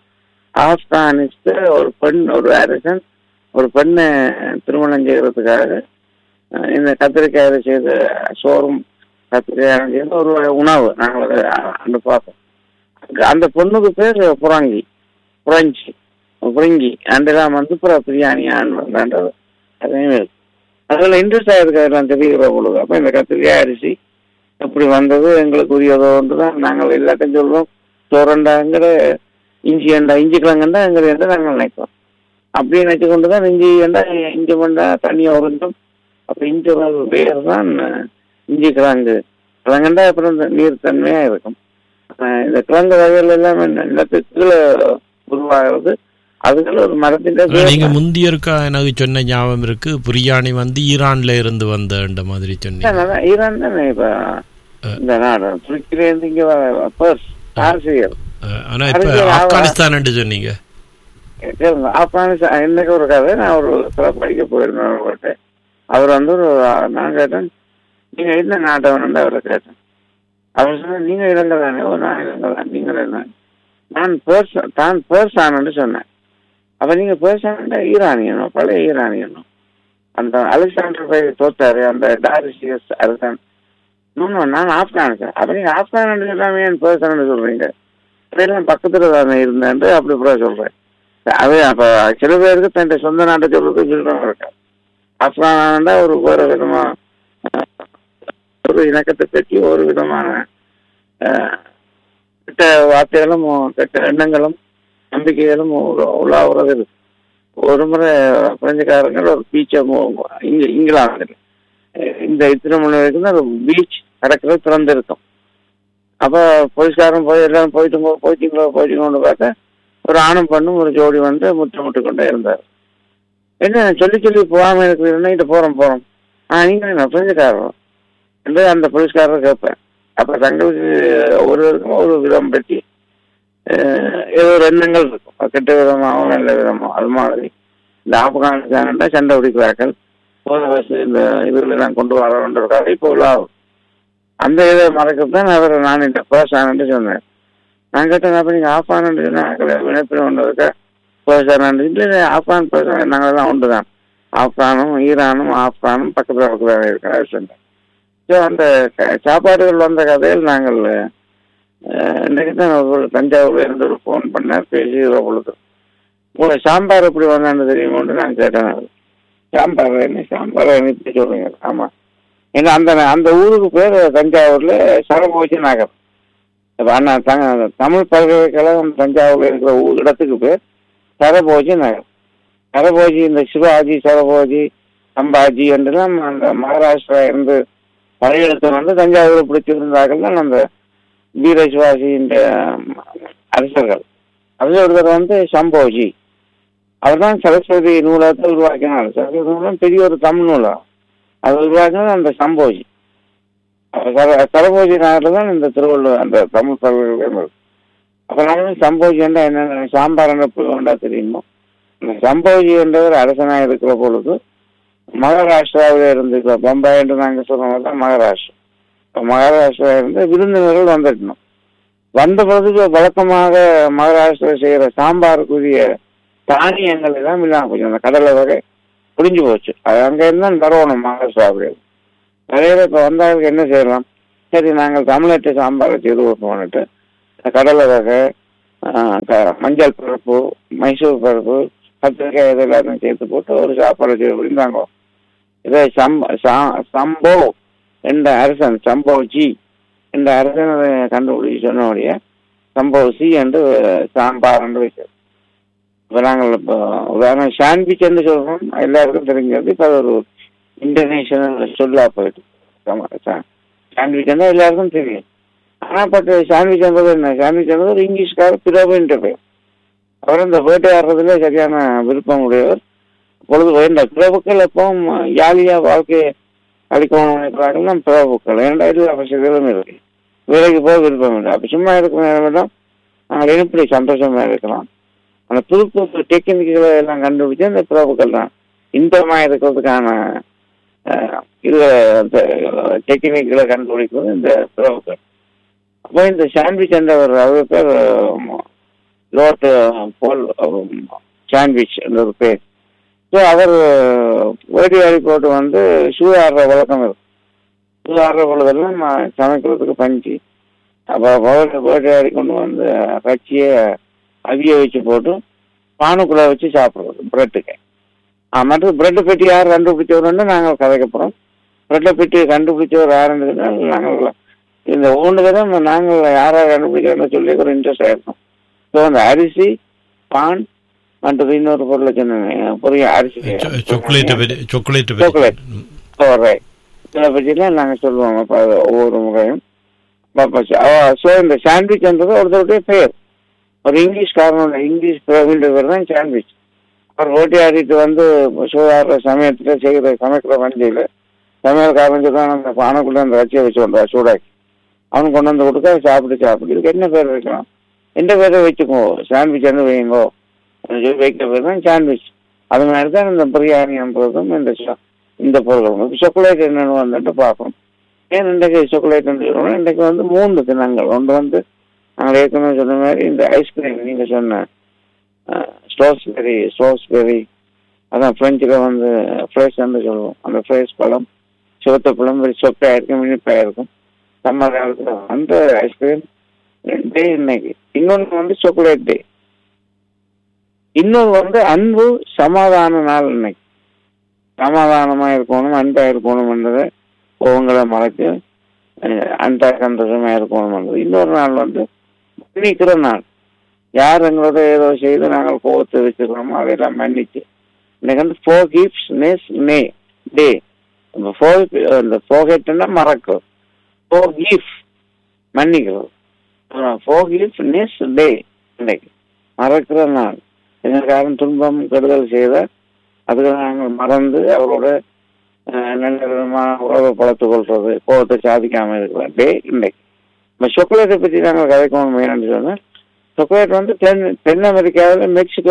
ஆப்கானிஸ்த ஒரு பெண் ஒரு அரசன் ஒரு பெண்ணை திருமணம் செய்யறதுக்காக அஹ், இந்த கத்திரிக்காய் செய்த சோறும் கத்திரிக்காய் செய்த ஒரு உணவு நாங்கள் அதை அன்று பார்த்தோம் அங்க- அந்த பொண்ணுக்கு பேர் புறாங்கி புரஞ்சி புரிங்கி அண்டெல்லாம் வந்து புற பிரியாணி ஆண்டு அதையும் இருக்கு அதில் இன்ட்ரெஸ்ட் ஆயிருக்கு அதெல்லாம் தெரிகிற பொழுது அப்போ இந்த கத்திரிக்காய் அரிசி எப்படி வந்தது எங்களுக்கு உரியதோன்று தான் நாங்கள் எல்லாத்தையும் சொல்றோம் சோரண்டாங்கிற இஞ்சி ஏண்டா இஞ்சி கிழங்குண்டா எங்களை என்று நாங்கள் நினைக்கிறோம் அப்படி நினைச்சு கொண்டு தான் இஞ்சி ஏண்டா இஞ்சி பண்ணா தண்ணியை உறிஞ்சும் அப்போ இஞ்சி வேர் தான் இஞ்சி கிழங்கு கிழங்குண்டா அப்புறம் இந்த நீர் தன்மையா இருக்கும் அஹ் இந்த கிழங்கு வகைகள் எல்லாம் என்ன- நிலத்துக்குள்ள உருவாகிறது அதுக்குள்ள ஒரு மரத்தின் ஆனா, நீங்க முந்திய இருக்கா எனக்கு சொன்ன ஞாபகம் இருக்கு பிரியாணி வந்து ஈரான்ல இருந்து வந்த மாதிரி சொன்னீங்க ஈரான் தானே இப்ப இந்த நாடு துருக்கில இருந்து இங்க வர பர்ஸ் ஆசிரியர் அஹ், ஆனா இப்ப அரசியல் ஆவா- ஆப்கானிஸ்தான் சொன்னீங்க கேளுங்க ஆப்கானிஸ்தான் இன்னைக்கு ஒரு கதை நான் ஒரு சிறப்பு படிக்க போயிருந்தேன் அவர்கிட்ட அவர் வந்து ஒரு நான் கேட்டேன் நீங்க என்ன நாட்டை வேணும்னு அவரை கேட்டேன் அவர் சொன்ன நீங்க இலங்கை தானே ஓ நான் இலங்கை தான் நீங்கள் என்ன நான் பேர்ஸ் தான் பேர்சானு சொன்னேன் அப்ப நீங்க பேர்சான ஈரானியனும் பழைய ஈரானியனும் அந்த அலெக்சாண்டர் பை தோத்தாரு அந்த டாரிசியஸ் அரசன் இன்னும் நான் ஆப்கானிஸ்தான் அப்ப நீங்க ஆப்கானிஸ்தான் சொல்லாம ஏன் பேர்சானு சொல்றீங்க அதெல்லாம் பக்கத்துல தானே இருந்தேன் அப்படி கூட சொல்றேன் அது அப்ப சில பேருக்கு தன் சொந்த நாட்டை சொல்றது விருப்பம் இருக்கு ஆப்கானா ஒரு வேற விதமா அஹ், ஒரு இணக்கத்தை பற்றி ஒரு விதமான அஹ், கெட்ட வார்த்தைகளும் கெட்ட எண்ணங்களும் நம்பிக்கைகளும் உ- உலாவுறது இருக்கு ஒரு முறை பிரெஞ்சுக்காரங்க ஒரு பீச்சை இங்க இங்கிலாந்துல அஹ், இந்த இத்தனை மணி வரைக்கும் தான் பீச் கடற்கரை திறந்திருக்கும் அப்ப போலீஸ்காரன் போய் எல்லாம் போயிட்டு போயிட்டீங்களோ போயிட்டீங்களோன்னு பார்த்தா ஒரு ஆணும் பண்ணும் ஒரு ஜோடி வந்து முத்தமிட்டு கொண்டே இருந்தார் என்ன சொல்லி சொல்லி போகாம இருக்கிறீங்கன்னா இதை போறோம் போறோம் ஆ நீங்க என்ன பிரெஞ்சுக்காரர் என்று அந்த போலீஸ்காரர் கேட்பேன் அப்ப தங்களுக்கு ஒருவருக்கும் ஒரு விதம் பற்றி அஹ், ஏதோ ஒரு எண்ணங்கள் இருக்கும் கெட்ட விதமாகவும் நல்ல விதமாகவும் அது மாதிரி இந்த ஆப்கானிஸ்தான் சண்டை பிடிக்கிறார்கள் போன வருஷம் இந்த இதுல நான் கொண்டு வரன்றதுக்காக இப்போ உள்ளாகும் அந்த இதை மறக்கிறது தான் அவர் நான் இந்த பேசானு சொன்னேன் நான் கேட்டேன் அப்ப நீங்க ஆப்கான் சொன்னா வினைப்பில் ஒன்றதுக்கு பேசானு இல்லை ஆப்கான் பேச நாங்களெல்லாம் ஒன்று தான் ஆப்கானும் ஈரானும் ஆப்கானும் பக்கத்தில் பக்கத்தில் இருக்கிறார் சொன்னேன் ஸோ அந்த க- சாப்பாடுகள் வந்த கதையில் நாங்கள் அஹ், இன்றைக்கு தான் ஒரு தஞ்சாவூர்ல இருந்து ஒரு ஃபோன் பண்ணேன் பேசி பொழுது உங்களை சாம்பார் எப்படி வந்தான்னு தெரியுமோன்னு நான் கேட்டேன் அவரு. சாம்பார் என்ன சாம்பார் என்ன சொல்லுங்க ஆமா ஏன்னா அந்த அந்த ஊருக்கு பேர் தஞ்சாவூர்ல சரபோஜி நகர் இப்ப அண்ணா த- தமிழ் பல்கலைக்கழகம் தஞ்சாவூர்ல இருக்கிற ஊர் இடத்துக்கு பேர் சரபோஜி நகர் சரபோஜி இந்த சிவாஜி சரபோஜி சம்பாஜி என்றெல்லாம் அந்த மகாராஷ்டிரா இருந்து படையெடுத்து வந்து தஞ்சாவூர் பிடிச்சிருந்தார்கள் தான் அந்த வீர சிவாஜியின் அரசர்கள் அதில் ஒருத்தர் வந்து சம்போஜி அவர் தான் சரஸ்வதி நூலகத்தை உருவாக்கினார் சரஸ்வதி நூலம் பெரிய ஒரு தமிழ் நூலம் அது உருவாக்கினது அந்த சம்போஜி சர- சரபோஜி நகரில் தான் இந்த திருவள்ளுவர் அந்த தமிழ் பல்கலைக்கழகம் அப்போ நாங்கள் சம்போஜி என்றா என்ன சாம்பார் என்ற புள்ளா தெரியுமோ இந்த சம்போஜி என்றவர் அரசனாக இருக்கிற பொழுது மகாராஷ்டிராவில் இருந்து இப்போ பம்பாய் என்று நாங்கள் சொல்லுவோம் தான் மகாராஷ்டிரா இப்ப மகாராஷ்டிரா இருந்து விருந்தினர்கள் வந்துடணும் வந்த பிறகு வழக்கமாக மகாராஷ்டிரா செய்கிற சாம்பாருக்குரிய தானியங்கள் எல்லாம் இல்லாமல் போச்சு அந்த கடலை வகை புரிஞ்சு போச்சு அது அங்கே இருந்தால் தரணும் மகாராஷ்டிராவில் நிறைய பேர் இப்போ வந்தாருக்கு என்ன செய்யலாம் சரி நாங்கள் தமிழட்டு சாம்பாரை செய்து கொடுப்போம்னுட்டு இந்த கடலை வகை ஆ, க- மஞ்சள் பருப்பு மைசூர் பருப்பு கத்திரிக்காய் இது எல்லாத்தையும் சேர்த்து போட்டு ஒரு சாப்பாடு செய்து அப்படின்றாங்க இதை சம் சா- சம்போ என்ற அரசன் சம்போ ஜி என்ற அரசன் அதை கண்டுபிடிச்சு சொன்னபடியே சம்போ சி என்று சாம்பார் என்று வைக்கிறது இப்போ நாங்கள் இப்போ உதாரணம் சாண்ட்விச் என்று சொல்றோம் எல்லாருக்கும் தெரிஞ்சது இப்போ அது ஒரு இன்டர்நேஷனல் சொல்லா போயிட்டு சாண்ட்விச் இருந்தால் எல்லாருக்கும் தெரியும் ஆனால் பட் சாண்ட்விச் என்பது என்ன சாண்ட்விச் என்பது ஒரு இங்கிலீஷ்கார பிரபுன்ற பேர் அவர் இந்த வேட்டையாடுறதுல சரியான விருப்பம் உடையவர் பொழுது இந்த பிரபுக்கள் எப்பவும் ஜாலியா வாழ்க்கையை அளிக்கணும் நினைக்கிறாங்கன்னா பிரபுக்கள் ஏன்னா எல்லா வசதிகளும் இருக்கு வேலைக்கு போக விருப்பம் இல்லை அப்போ சும்மா இருக்கிற நேரம் நாங்கள் எப்படி சந்தோஷமா இருக்கலாம் அந்த புது புது டெக்னிக்குகளை எல்லாம் கண்டுபிடிச்சு அந்த பிரபுக்கள் தான் இன்பமா இருக்கிறதுக்கான அஹ், இது அந்த டெக்னிக்குகளை கண்டுபிடிக்கிறது இந்த பிரபுக்கள் அப்போ இந்த சாண்ட்விச் என்றவர் அவர் பேர் லோட் போல் சாண்ட்விச் என்ற ஒரு பேர் ஸோ அவர் வேடியாடி போட்டு வந்து ஷூ ஆடுற வழக்கம் இருக்கு ஷூ ஆடுற பொழுதெல்லாம் நான் சமைக்கிறதுக்கு பஞ்சு அப்போ பவர் வேட்டையாடி கொண்டு வந்து கட்சியை அவிய வச்சு போட்டு பானுக்குள்ளே வச்சு சாப்பிடுறது பிரெட்டுக்கு மற்ற பிரெட்டு பெட்டி யார் கண்டுபிடிச்சவருன்னு நாங்கள் கதைக்க போகிறோம் பிரெட்டை பெட்டி கண்டுபிடிச்சவர் யாருன்னு சொன்னால் நாங்கள் இந்த ஒன்று தான் நாங்கள் யாராவது கண்டுபிடிக்கிறோம்னு சொல்லி ஒரு இன்ட்ரெஸ்ட் ஆயிருக்கும் ஸோ அந்த அரிசி பான் மற்றது இன்னொரு பொருளை சொன்னேன் பொரிய அரிசி சாக்லேட்டை பற்றி சாக்லேட்டை Chocolate. பற்றி ரைட் இதை பற்றிலாம் நாங்கள் சொல்லுவோம் அப்போ அது ஒவ்வொரு முறையும் ஸோ இந்த சாண்ட்விச்ன்றது ஒருத்தருடைய பேர் ஒரு இங்கிலீஷ் காரணம் இங்கிலீஷ் பிரபுன்ற பேர் தான் சாண்ட்விச் அவர் ஓட்டி ஆடிட்டு வந்து சூடாடுற சமயத்தில் செய்கிற சமைக்கிற வண்டியில் சமையல்காரன் சொல்லுவான் அந்த பானைக்குள்ளே அந்த வச்சியை வச்சு வந்தா சூடாக்கி அவன் கொண்டு வந்து கொடுக்க அதை சாப்பிட்டு சாப்பிட்டு இதுக்கு என்ன பேர் வைக்கலாம் எந்த பேரை வச்சுக்கோ சாண்ட்விச் வந்து வைங்கோ அப்படின்னு சொல்லி வைக்கிற பேர் தான் சாண்ட்விச் அது மாதிரி தான் இந்த பிரியாணி என்பதும் இந்த ச- இந்த பொருள் சாக்லேட் என்னன்னு வந்துட்டு பார்ப்போம் ஏன் இன்றைக்கு சாக்லேட் சொல்றோம்னா இன்றைக்கு வந்து மூன்று தினங்கள் ஒன்று வந்து நாங்கள் ஏற்கனவே சொன்ன மாதிரி இந்த ஐஸ்கிரீம் நீங்கள் சொன்ன ஸ்ட்ராஸ்பெரி ஸ்ட்ராஸ்பெரி அதான் ஃப்ரெஞ்சில் வந்து ஃப்ரெஷ்ன்னு சொல்லுவோம் அந்த ஃப்ரெஷ் பழம் சிவத்த பழம் ஒரு சொக்கையாக இருக்கும் இனிப்பாக இருக்கும் சம்மர் காலத்தில் அந்த ஐஸ்கிரீம் டே இன்னைக்கு இன்னொன்று வந்து சாக்லேட் டே இன்னொரு வந்து அன்பு சமாதான நாள் இன்னைக்கு சமாதானமா இருக்கணும் அன்பா இருக்கணும்ன்றதை உங்களை மறைச்சு அஹ், அன்பா சந்தோஷமா இருக்கணும்ன்றது இன்னொரு நாள் வந்து மன்னிக்கிற நாள் யார் எங்களோட ஏதோ செய்து நாங்கள் கோவத்தை வச்சுக்கிறோமோ அதையெல்லாம் மன்னிச்சு இன்னைக்கு வந்து ஃபோ கிஃப்ட்ஸ் நெஸ் நே டே இந்த ஃபோ இந்த ஃபோகெட்னா மறக்கும் ஃபோ கிஃப்ட் மன்னிக்கிறது ஃபோ கிஃப்ட் நெஸ் டே இன்னைக்கு மறக்கிற நாள் எங்களுக்காரும் துன்பம் கெடுதல் செய்த அதுக்கு நாங்கள் மறந்து அவரோட அஹ், நல்ல விதமான உறவை வளர்த்து கொள்றது கோபத்தை சாதிக்காம இருக்கிற டே இன்னைக்கு இப்போ சாக்லேட்டை பற்றி நாங்கள் கதைக்கணும் என்னன்னு சொன்னால் சாக்லேட் வந்து தென் தென் அமெரிக்காவில் மெக்சிகோ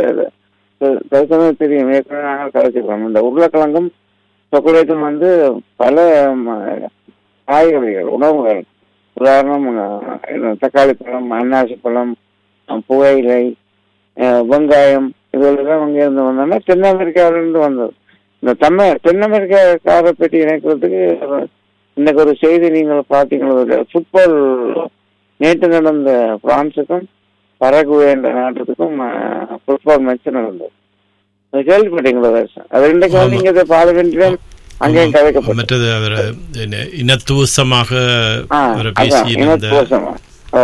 தவிர்க்கவே தெரியும் ஏற்கனவே நாங்கள் கதைச்சிருக்கோம் இந்த உருளைக்கிழங்கும் சாக்லேட்டும் வந்து பல ம, காய்கறிகள் உணவுகள் உதாரணம் அஹ், என்ன, தக்காளி பழம் அன்னாசி பழம் அஹ், புகையிலை அஹ், வெங்காயம் இதெல்லாம் அங்கே இருந்து வந்தோம்னா தென் அமெரிக்காவிலிருந்து வந்தது இந்த தமிழ் தென் அமெரிக்காக்காரை பற்றி இணைக்கிறதுக்கு ஒரு- இன்னைக்கு ஒரு செய்தி நீங்கள் பார்த்தீங்களா ஃபுட்பால் நேற்று நடந்த பிரான்ஸுக்கும் பரகுவே என்ற நாட்டுக்கும் ஃபுட்பால் மேட்ச் நடந்தது அது கேள்விப்பட்டீங்களா தர்ஷன்? அது இன்றைக்கு வந்து இங்கே பாலகண்டிலும் அங்கேயும் கதைக்கப்பட்டது மற்றது அவர் என்ன, இனத்துவசமாக ஆ, அவர் அதான், பேசியிருந்த இனத்துவசமா. ஓ.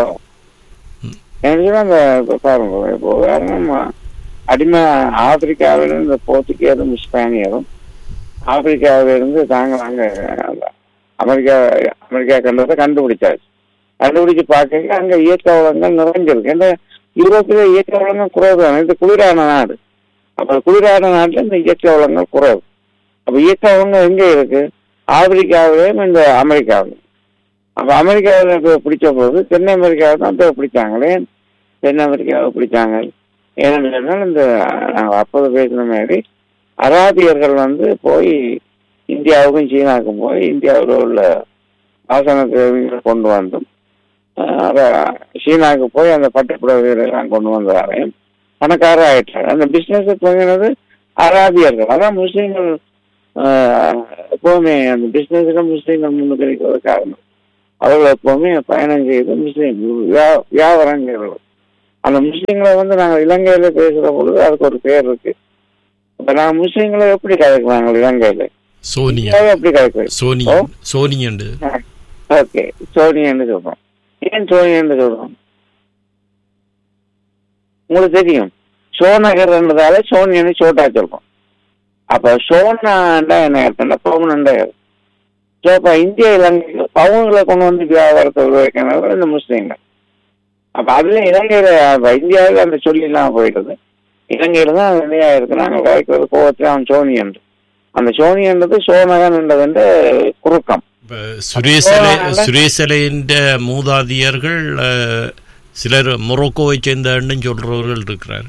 எனக்கு தான் அந்த இப்ப பாருங்க இப்போ உதாரணம் அடிமை ஆப்பிரிக்காவிலிருந்து இந்த போர்த்துகேயரும் ஸ்பானியரும் ஆப்பிரிக்காவிலிருந்து தாங்க அங்க அந்த அமெரிக்கா அமெரிக்கா கண்டதை கண்டுபிடிச்சாச்சு கண்டுபிடிச்சு பார்க்க அங்க இயற்கை வளங்கள் நிறைஞ்சிருக்கு ஏன்னா யூரோப்பில் இயற்கை வளங்கள் குறைவு தான் இது குளிரான நாடு அப்ப குளிரான நாட்டுல இந்த இயற்கை வளங்கள் குறைவு அப்ப இயற்கை வளங்கள் எங்க இருக்கு ஆப்பிரிக்காவிலேயும் இந்த அமெரிக்காவிலும் அப்ப அமெரிக்காவில் இப்போ பிடிச்ச போது தென் அமெரிக்காவை தான் இப்போ பிடிச்சாங்களே தென் அமெரிக்காவை பிடிச்சாங்க ஏன்னு சொன்னால் இந்த நாங்கள் அப்போது பேசின மாதிரி அராபியர்கள் வந்து போய் இந்தியாவுக்கும் சீனாவுக்கும் போய் இந்தியாவில் உள்ள ஆசன தேவைகளை கொண்டு வந்தும் அஹ், அத சீனாவுக்கு போய் அந்த பட்டுப்புடவைகளை எல்லாம் கொண்டு வந்தாரையும் பணக்காரர் ஆயிட்டார் அந்த பிசினஸ் துவங்கினது அராபியர்கள் அதான் முஸ்லீம்கள் அஹ், எப்பவுமே அந்த பிசினஸ்ல முஸ்லீம்கள் முன்னுக்கு இருக்கிறது காரணம் அவர்கள் எப்பவுமே பயணம் செய்து முஸ்லீம் வியா- வியாபாரம் செய்கிறவர்கள் அந்த முஸ்லீம்களை வந்து நாங்கள் இலங்கையில பேசுற பொழுது அதுக்கு ஒரு பேர் இருக்கு இப்ப நாங்கள் முஸ்லீம்களை எப்படி கதைக்கிறாங்க இலங்கையில சோனியா இந்தியாவை எப்படி கதைக்கிறோம் சோனியன் சோனியண்டு ஓகே சோனியன்னு சொல்றோம் ஏன் சோனியன்னு சொல்றோம் உங்களுக்கு தெரியும் சோனகர்ன்றதால சோனியன்னு சோட்டா சொல்றோம் அப்ப சோனாண்டா என்ன அர்த்தம்னா பவுனண்டா ஸோ அப்ப இந்திய இலங்கைக்கு பவுன்களை கொண்டு வந்து வியாபாரத்தை உருவாக்கினவர் இந்த முஸ்லீம்கள் அப்ப அதுல இலங்கையில அப்ப இந்தியாவில் அந்த சொல்லி இல்லாம போயிட்டது இலங்கையில தான் அது நிறையா இருக்கு நாங்கள் கலைக்கிறது கோவத்தில் அவன் சோனியன் அந்த சோனியன்றது சோனகன் என்றது குறுக்கம் இப்ப சுரேசலை சோழனால- சுரேசலையின் மூதாதியர்கள் அஹ், சிலர் மொரோக்கோவை சேர்ந்தன்னு சொல்றவர்கள் இருக்கிறார்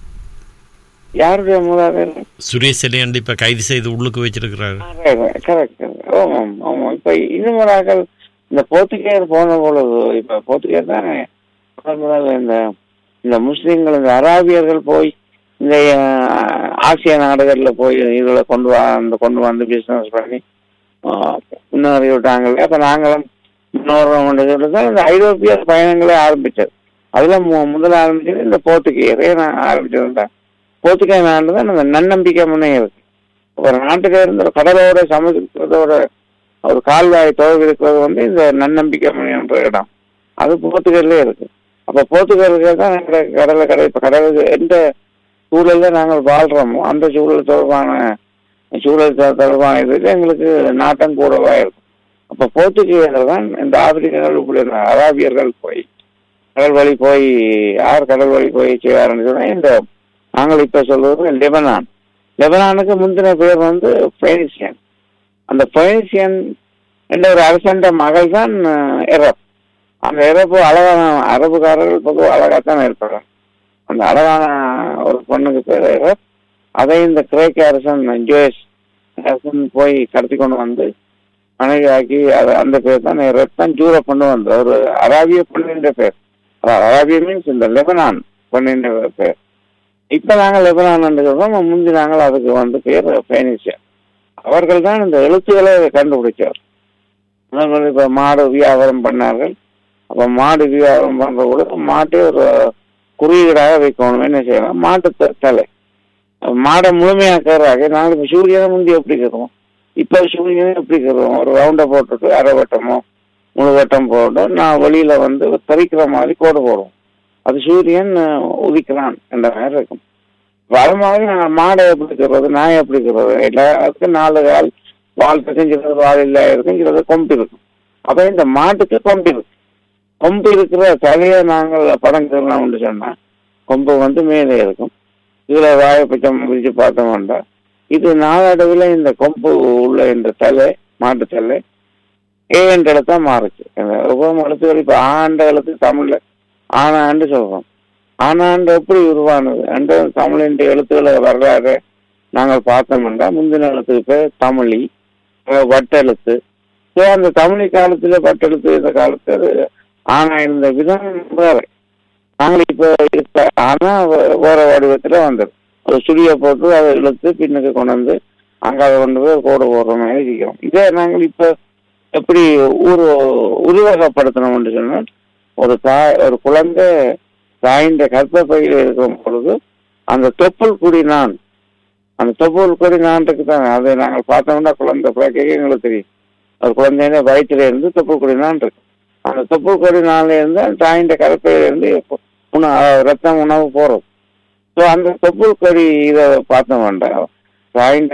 யாருடைய மூதாதையர் சுரேசலையண்டு இப்ப கைது செய்து உள்ளுக்கு வச்சிருக்கிறாரு கரெக்ட் ஆமாம் ஆமாம் இப்ப இன்னும் ஒரு ஆக்கள் இந்த போர்த்துகேயர் போன பொழுது இப்ப போர்த்துகேயர் தான் முதல் முதல்ல இந்த இந்த முஸ்லீம்கள் இந்த அராபியர்கள் போய் இந்த அஹ், ஆசிய நாடுகள்ல போய் இதுல கொண்டு வா அந்த கொண்டு வந்து பிசினஸ் பண்ணி அஹ், முன்னேறி விட்டாங்களே அப்ப நாங்களும் முன்னோரம் சொல்லி தான் இந்த ஐரோப்பிய பயணங்களே ஆரம்பிச்சது அதுல மு- முதல்ல ஆரம்பிச்சது இந்த போர்த்துகேயரே நான் ஆரம்பிச்சது தான் போர்த்துகேய நாடு தான் இந்த நன்னம்பிக்கை முன்னே இருக்கு ஒரு நாட்டுல இருந்து ஒரு கடலோட சமுதிரத்தோட ஒரு கால்வாய் தொலைவு இருக்கிறது வந்து இந்த நன்னம்பிக்கை முனை என்ற இடம் அது போர்த்துகல்லே இருக்கு அப்ப போர்த்துகலுக்கு தான் எங்க கடலை கடை இப்ப கடலுக்கு எந்த சூழல்ல நாங்கள் வாழ்றோமோ அந்த சூழல் தொடர்பான சூழல் தொ- தொடர்பான இதுல எங்களுக்கு நாட்டம் கூடவா இருக்கும் அப்ப போர்த்துகீயர்கள் தான் இந்த ஆப்பிரிக்கர்கள் இப்படி இருந்தாங்க. அராபியர்கள் போய் கடல் வழி போய் யார் கடல் வழி போய் செய்வாருன்னு சொன்னா இந்த நாங்கள் இப்ப சொல்றது லெபனான் லெபனானுக்கு முந்தின பேர் வந்து பெனிசியன் அந்த பெனிசியன் என்ற ஒரு அரசன்ற மகள் தான் எரப் அந்த எரப்பு அழகான அரபுக்காரர்கள் பொதுவாக அழகாத்தான் இருப்பாங்க அந்த அழகான ஒரு பொண்ணுக்கு பேர் எரப் அதை இந்த கிரேக்க அரசன் ஜோயஸ் அரசன் போய் கடத்தி கொண்டு வந்து மனைவி ஆக்கி அது அந்த பேர் தான் எரப் தான் ஜூர கொண்டு வந்த ஒரு அராபிய பொண்ணின்ற பேர் அதாவது அராபிய மீன்ஸ் இந்த லெபனான் பொண்ணின்ற பேர் இப்ப நாங்கள் லெபனான் என்று சொல்றோம் முந்தி நாங்கள் அதுக்கு வந்து பேர் பெனிசியா அவர்கள் தான் இந்த எழுத்துக்களை கண்டுபிடிச்சார் அவர்கள் இப்ப மாடு வியாபாரம் பண்ணார்கள் அப்ப மாடு வியாபாரம் பண்ற கூட மாட்டை ஒரு குறியீடாக வைக்கணும் என்ன செய்யலாம் மாட்டு த- தலை மாடை முழுமையாக்குறாங்க நாங்கள் இப்ப சூரியனை முந்தி எப்படி இருக்கிறோம் இப்ப சூரியனை எப்படி இருக்கிறோம் ஒரு ரவுண்டை போட்டுட்டு அரை வட்டமோ முழு வட்டம் போட்டு நான் வெளியில வந்து தரிக்கிற மாதிரி கோடு போடுவோம் அது சூரியன் அஹ், உதிக்கிறான் என்ற மாதிரி இருக்கும் அப்ப அது மாதிரி நாங்கள் மாடை எப்படி இருக்கிறது நாய் எப்படி இருக்கிறது எல்லாத்துக்கும் நாலு கால் வால் இருக்கும் சிலது வால் இல்லை இருக்கும் சிலது கொம்பு இருக்கும் அப்ப இந்த மாட்டுக்கு கொம்பு இருக்கு கொம்பு இருக்கிற தலையை நாங்கள் படங்கள்லாம் உண்டு சொன்னா கொம்பு வந்து மேலே இருக்கும் இதுல வாயை பச்சம் பிரிச்சு பார்த்தோம்னா இது நாளடைவில் இந்த கொம்பு உள்ள இந்த தலை மாட்டு தலை ஏ என்ற எழுத்தா மாறுச்சு இந்த உபம் எழுத்துக்கள் இப்ப ஆண்ட எழுத்து தமிழ்ல ஆனாண்டு சொல்றோம் ஆனாண்டு எப்படி உருவானது அந்த தமிழின் எழுத்துக்களை வரலாறு நாங்கள் பார்த்தோம்னா முந்தின எழுத்துக்கு பேர் தமிழி அஹ் வட்டெழுத்து ஸோ அந்த தமிழி காலத்துல வட்டெழுத்து இந்த காலத்து அது ஆனா இருந்த விதம் வேற நாங்கள் இப்ப இருக்க ஆனா வே- வேற வடிவத்துல வந்தது ஒரு சுழிய போட்டு அதை இழுத்து பின்னுக்கு கொண்டு வந்து அங்க அதை கொண்டு போய் கோடு போடுற மாதிரி இருக்கிறோம் இதே நாங்கள் இப்ப எப்படி ஊர் உருவகப்படுத்தணும்னு சொன்னால் ஒரு தாய் ஒரு குழந்தை தாயின் கர்ப்பப்பையில் இருக்கும் பொழுது அந்த தொப்புள் குடி நான் அந்த தொப்புள் குடி நான்ட்டுக்கு தான் அதை நாங்கள் பார்த்தோம்னா குழந்தை பிறக்க எங்களுக்கு தெரியும் ஒரு குழந்தைய வயிற்றுல இருந்து தொப்புள் குடி நான் இருக்கு அந்த தொப்புள் கொடி நாள்ல இருந்து அந்த தாயின் கருப்பையில இருந்து உணவு ரத்தம் உணவு போறது ஸோ அந்த தொப்புள் கொடி இதை பார்த்த வேண்டாம் தாயின்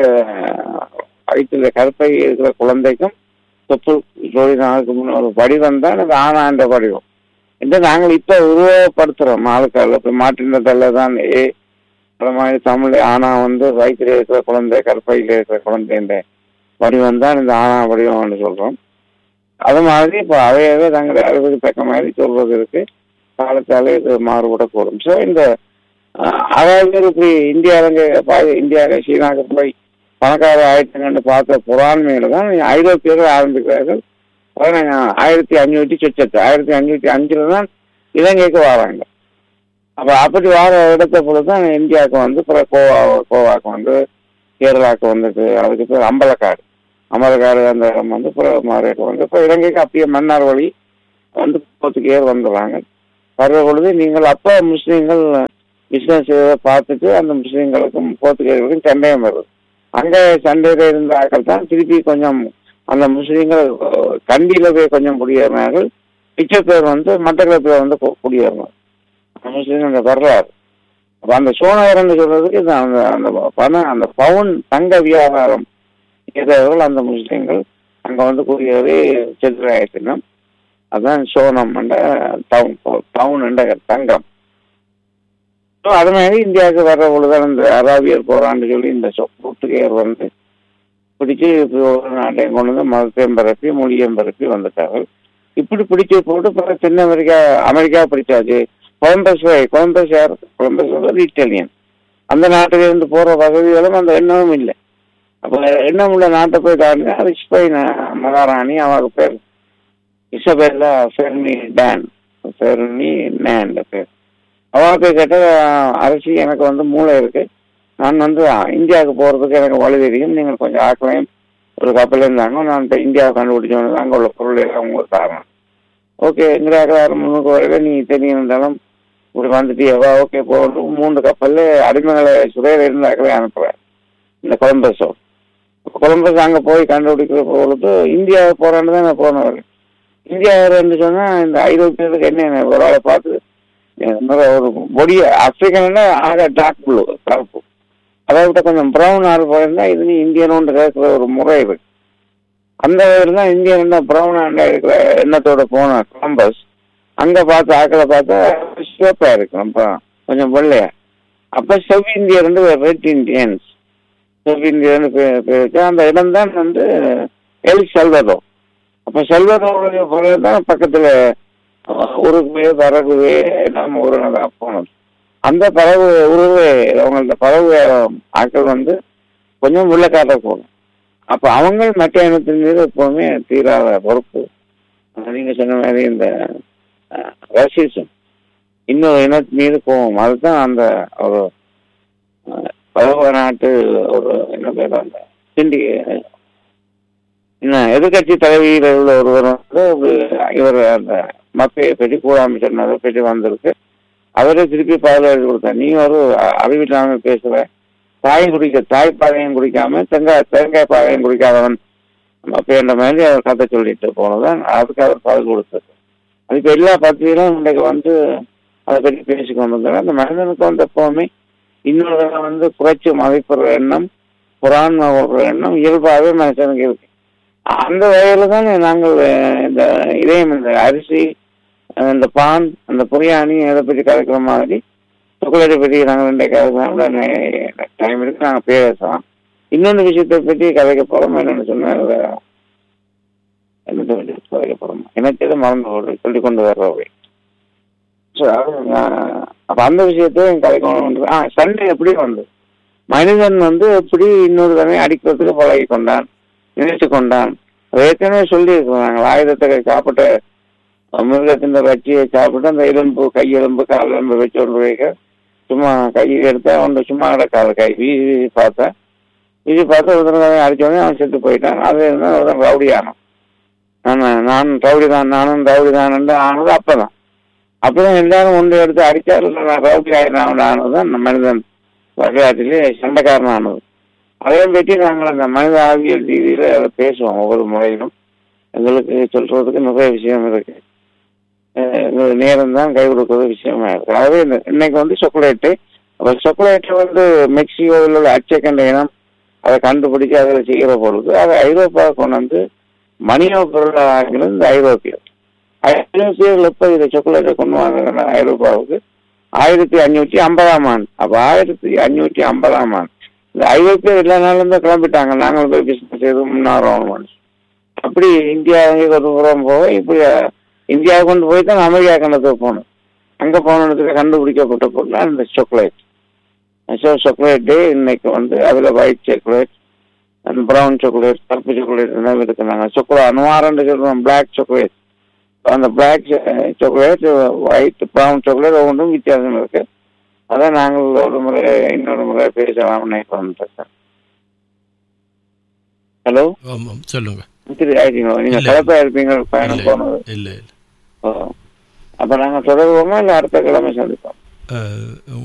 வயிற்றுல கருப்பை இருக்கிற குழந்தைக்கும் தொப்புள் கொடி நாளுக்கு முன்ன ஒரு வடிவம் தான் அது ஆனாண்ட வடிவம் என்று நாங்கள் இப்ப உருவப்படுத்துறோம் ஆளுக்கால இப்ப மாற்றினதல்ல தான் ஏ அது மாதிரி தமிழ் ஆனா வந்து வயிற்றுல இருக்கிற குழந்தை கருப்பையில இருக்கிற குழந்தை வடிவம் தான் இந்த ஆனா வடிவம்னு சொல்றோம் அது மாதிரி இப்போ அவையவே தங்களை அறிவுக்கு தக்க மாதிரி சொல்றது இருக்கு காலத்தாலே இது மாறுபடக்கூடும் ஸோ இந்த அஹ், அதாவது இப்படி இந்தியாவில் இந்தியாவில் சீனாவுக்கு போய் பணக்கார ஆயிரத்துங்கன்னு பார்த்த புறாண்மையில தான் ஐரோப்பியர்கள் ஆரம்பிக்கிறார்கள் பதினஞ்சு ஆயிரத்தி அஞ்சூற்றி சொச்சத்து ஆயிரத்தி அஞ்சூற்றி அஞ்சுல தான் இலங்கைக்கு வராங்க அப்ப அப்படி வர இடத்த பொழுது தான் இந்தியாவுக்கு வந்து அப்புறம் கோவா கோவாக்கு வந்து கேரளாவுக்கு வந்துட்டு அதுக்கு பேர் அம்பலக்காடு அம்பலக்காடு அந்த இடம் வந்து அப்புறம் மாறிட்டு வந்து இப்போ இலங்கைக்கு அப்பயே மன்னார் வழி வந்து போத்துக்கேர் வந்துடுறாங்க வர்ற பொழுது நீங்கள் அப்போ முஸ்லீம்கள் பிஸ்னஸ் பார்த்துட்டு அந்த முஸ்லீம்களுக்கும் போர்த்துகேயர்களுக்கும் சண்டையம் வருது அங்கே சண்டையில் இருந்த ஆட்கள் தான் திருப்பி கொஞ்சம் அந்த முஸ்லீம்கள் அஹ், கண்டியில போய் கொஞ்சம் குடியேறினார்கள் மிச்ச பேர் வந்து மட்டக்களப்பில் வந்து கு- குடியேறினார் அந்த முஸ்லீம் அந்த வரலாறு அப்ப அந்த சோனகரன் சொல்றதுக்கு இது அந்த அந்த பணம் அந்த பவுன் தங்க வியாபாரம் செய்தவர்கள் அந்த முஸ்லீம்கள் அங்க வந்து குடியேறி செத்துராயிரத்தினம் அதான் சோனம் என்ற டவுன் டவுன் என்ற தங்கம் ஸோ அது மாதிரி இந்தியாவுக்கு வர்ற பொழுதுதான் இந்த அராபியர் போரான்னு சொல்லி இந்த சொ- போர்த்துகேயர் வந்து பிடிச்சு இப்படி ஒரு நாட்டையும் கொண்டு வந்து மதத்தையும் பரப்பி மொழியையும் பரப்பி வந்துட்டார்கள் இப்படி பிடிச்சு போட்டு பிறகு தென் அமெரிக்கா அமெரிக்கா பிடிச்சாச்சு கொலம்பஸ் வை கொலம்பஸ் யார் கொலம்பஸ் வந்து இட்டாலியன் அந்த நாட்டில இருந்து போற வசதிகளும் அந்த எண்ணமும் இல்லை அப்ப எண்ணம் உள்ள நாட்டை போய் தாண்டினா அது ஸ்பெயின் மகாராணி அவருக்கு பேர் இசபெல்லா ஃபெர்னி டேன் ஃபெர்னி நேன் பேர் அவளுக்கு கேட்ட அரசி எனக்கு வந்து மூளை இருக்கு நான் வந்து இந்தியாவுக்கு போறதுக்கு எனக்கு வழி தெரியும் நீங்கள் கொஞ்சம் ஆக்களையும் ஒரு கப்பல் இருந்தாங்க நான் இப்போ இந்தியாவை கண்டுபிடிச்சோம் அங்கே உள்ள பொருள் எல்லாம் உங்களுக்கு தரணும் ஓகே இந்தியாவுக்கு முன்னுக்கு வரையில நீ தெரியும் இருந்தாலும் இப்படி வந்துட்டியவா ஓகே போகணும் மூன்று கப்பல்ல அடிமைகளை சுரையில இருந்தாக்களே அனுப்புறேன் இந்த கொலம்பஸோ கொலம்பஸ் அங்கே போய் கண்டுபிடிக்கிற பொழுது இந்தியா போறான்னு தான் நான் போனவர் இந்தியா என்று சொன்னா இந்த ஐரோப்பியர்களுக்கு என்ன ஒரு ஆளை பார்த்து என்னோட ஒரு பொடி ஆப்பிரிக்கன் ஆக டார்க் ப்ளூ கருப்பு அதை விட கொஞ்சம் ப்ரௌன் ஆள் போயிருந்தா இது நீ இந்தியனோண்டு கேட்குற ஒரு முறை இருக்கு அந்த வகையில் தான் இந்தியன் ப்ரௌன் ஆண்டா இருக்கிற எண்ணத்தோட போன கொலம்பஸ் அங்க பார்த்து ஆக்களை பார்த்தா சிவப்பா இருக்கு ரொம்ப கொஞ்சம் வெள்ளையா அப்ப செவ் இந்தியர் வந்து ரெட் இந்தியன்ஸ் செவ் இந்தியர்னு பேர் பேர் வச்சு அந்த இடம் தான் வந்து எல் செல்வதோ அப்ப செல்வதோடைய பிறகு தான் பக்கத்துல உருகுவே பறகுவே நம்ம ஒரு நாள் போனது அந்த பறவை உருவே அவங்கள்ட்ட பறவை ஆட்கள் வந்து கொஞ்சம் உள்ள காட்டக்கூடும் அப்ப அவங்க மற்ற இனத்தின் மீது எப்பவுமே தீராத பொறுப்பு அஹ் நீங்க சொன்ன மாதிரி இந்த ரசிசம் இன்னொரு இனத்து மீது போவோம் அதுதான் அந்த ஒரு அஹ், பரவ நாட்டு ஒரு என்ன பேர் அந்த சிண்டி இன்னும் எதிர்கட்சி தலைவியில் உள்ள ஒருவர் வந்து ஒரு இவர் அந்த மப்பையை பற்றி கூடாம சொன்னதை பற்றி வந்திருக்கு அவரே திருப்பி பாதுகாப்பு கொடுத்தார் நீ ஒரு அ- அறிவில்லாம பேசுற தாய் குடிக்க தாய் பாதையும் குடிக்காம தேங்காய் தேங்காய் பாதையும் குடிக்காதவன் அப்படின்ற மாதிரி அவர் கதை சொல்லிட்டு போனதான் அதுக்கு அவர் பதில் கொடுத்தது அது இப்போ எல்லா பத்திரிகையிலும் இன்றைக்கு வந்து அதை பற்றி பேசி கொண்டு வந்தாங்க அந்த மனிதனுக்கு வந்து எப்பவுமே இன்னொரு வந்து குறைச்சி மதிப்புற எண்ணம் புறாண்மை ஒரு எண்ணம் இயல்பாகவே மனுஷனுக்கு இருக்கு அந்த வகையில தான் நாங்கள் அஹ், இந்த இதயம் இந்த அரிசி அஹ், இந்த பான் அந்த புரியாணி அதை பற்றி கலக்கிற மாதிரி சுக்குலரை பற்றி நாங்கள் ரெண்டே கலக்கலாம் டைம் இருக்கு நாங்கள் பேசலாம் இன்னொன்று விஷயத்தை பற்றி கதைக்க போறோம் என்னன்னு சொன்னா அஹ், என்னத்தை பற்றி கதைக்க போறோம் இனத்தை மறந்து போடு சொல்லி கொண்டு வர்றவை ஸோ அப்ப அந்த விஷயத்தை கதைக்கணும் ஆ சண்டை எப்படி வந்து மனிதன் வந்து எப்படி இன்னொரு தடவை அடிக்கிறதுக்கு பழகி கொண்டான் நினைத்து கொண்டான் அதை ஏற்கனவே சொல்லி இருக்கிறாங்க ஆயுதத்தை சாப்பிட்ட மிருகத்தின் வச்சியை சாப்பிட்டு அந்த எலும்பு கை எலும்பு கால் எலும்பு வச்சு கொண்டு வைக்க சும்மா கையை எடுத்தா அவன் சும்மா கிடக்காது கை வீசி வீசி பார்த்தேன் வீசி பார்த்து ஒரு தடவை அடிச்சோடனே அவன் செத்து போயிட்டான் அது இருந்தால் ஒரு ரவுடி ஆனான் நான் நான் ரவுடி தான் நானும் ரவுடி தான் ஆனது அப்பதான் அப்பதான் எல்லாரும் ஒன்று எடுத்து அடிச்சாரு நான் ரவுடி ஆயிரம் ஆனது தான் நம்ம மனிதன் வரலாற்றிலே சண்டைக்காரன் ஆனது அதையும் பற்றி நாங்கள் அந்த மனித ஆவியல் ரீதியில அதை பேசுவோம் ஒவ்வொரு முறையிலும் எங்களுக்கு சொல்றதுக்கு நிறைய விஷயம் இருக்கு அஹ் நேரம் தான் கை கொடுக்கறது விஷயமா இருக்கு அதாவது இந்த- இன்னைக்கு வந்து சாக்லேட்டு அப்ப சாக்லேட்டை வந்து மெக்சிகோவில் உள்ள அச்சக்கண்ட இனம் அதை கண்டுபிடிச்சு அதில் செய்கிற பொழுது அதை ஐரோப்பா கொண்டு வந்து மணியோ பொருளாக ஆக்கினது இந்த ஐரோப்பியர் ஐரோப்பியர்கள் எப்போ இதை சாக்லேட்டை கொண்டு வந்தாங்கன்னா ஐரோப்பாவுக்கு ஆயிரத்தி அஞ்சூற்றி ஐம்பதாம் ஆண்டு அப்போ ஆயிரத்தி அஞ்சூற்றி ஐம்பதாம் ஆண்டு இந்த ஐரோப்பியர் எல்லா நாளும் தான் கிளம்பிட்டாங்க நாங்கள் போய் பிசினஸ் செய்து முன்னேறோம் அப்படி இந்தியா ஒரு புறம் போக இப்படி இந்தியாவை கொண்டு போய் தான் அமெரிக்கா கண்டத்துக்கு போகணும் அங்கே போனதுக்கு கண்டுபிடிக்கப்பட்ட பொருள் அந்த சாக்லேட் ஸோ சாக்லேட் டே இன்னைக்கு வந்து அதில் white chocolate and brown chocolate கருப்பு சாக்லேட் எல்லாம் இருக்குனாங்க சாக்லேட் அனுவாரன்னு சொல்லுவோம் பிளாக் சாக்லேட் அந்த black chocolate white brown chocolate ஒவ்வொன்றும் வித்தியாசம் இருக்கு அதான் நாங்கள் ஒரு முறை இன்னொரு முறை பேசலாம் நினைக்கிறோம் சார் ஹலோ ஆமாம் சொல்லுங்க சரி ஆயிட்டீங்களா நீங்க இல்ல. கலப்பா இருப்பீங்க பயணம் இல்லை போனது இல்லை ஓ. அப்ப நாங்க தொடருவோமா இல்ல அடுத்த கிழமை சந்திப்போம் அஹ்,